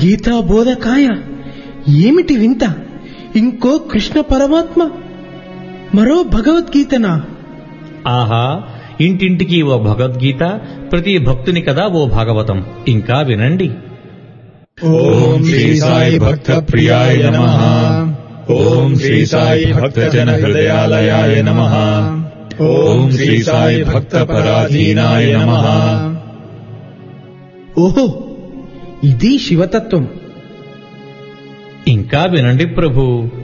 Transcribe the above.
గీతా బోధకాయ ఏమిటి వింత ఇంకో కృష్ణ పరమాత్మ మరో భగవద్గీతనా ఆహా ఇంటింటికి ఓ భగవద్గీత ప్రతి భక్తుని కదా ఓ భాగవతం ఇంకా వినండి ఓం శ్రీ సాయి భక్త ప్రియాయ నమ ఓం శ్రీ సాయి భక్త జన హృదయాలయాయ నమ ఓం శ్రీ సాయి భక్త పరాధీనాయ నమ ఓహో ఇది శివతత్వం ఇంకా వినండి ప్రభు